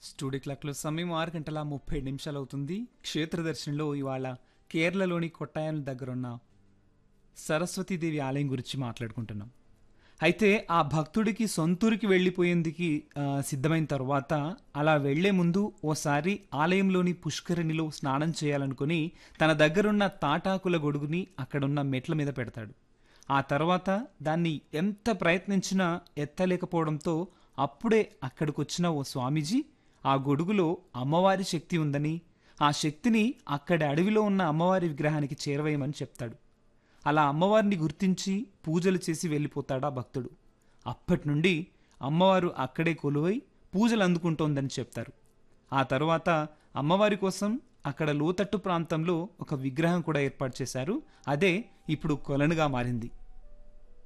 studio క్లాక్లో సమయం ఆరు గంటల ముప్పై నిమిషాలు అవుతుంది క్షేత్ర దర్శనంలో ఇవాళ కేరళలోని కొట్టాయం దగ్గరున్న సరస్వతీదేవి ఆలయం గురించి మాట్లాడుకుంటున్నాం అయితే ఆ భక్తుడికి సొంతూరికి వెళ్ళిపోయేందుకు ఆ, సిద్ధమైన తర్వాత అలా వెళ్లే ముందు ఓసారి ఆలయంలోని పుష్కరిణిలో స్నానం చేయాలనుకుని తన దగ్గరున్న తాటాకుల గొడుగుని అక్కడున్న మెట్ల మీద పెడతాడు ఆ తర్వాత దాన్ని ఎంత ప్రయత్నించినా ఎత్తలేకపోవడంతో అప్పుడే అక్కడికొచ్చిన ఓ స్వామీజీ ఆ గొడుగులో అమ్మవారి శక్తి ఉందని ఆ శక్తిని అక్కడి అడవిలో ఉన్న అమ్మవారి విగ్రహానికి చేరవేయమని చెప్తాడు అలా అమ్మవారిని గుర్తించి పూజలు చేసి వెళ్ళిపోతాడు ఆ భక్తుడు అప్పటి నుండి అమ్మవారు అక్కడే కొలువై పూజలు అందుకుంటోందని చెప్తారు ఆ తర్వాత అమ్మవారి కోసం అక్కడ లోతట్టు ప్రాంతంలో ఒక విగ్రహం కూడా ఏర్పాటు చేశారు అదే ఇప్పుడు కొలనుగా మారింది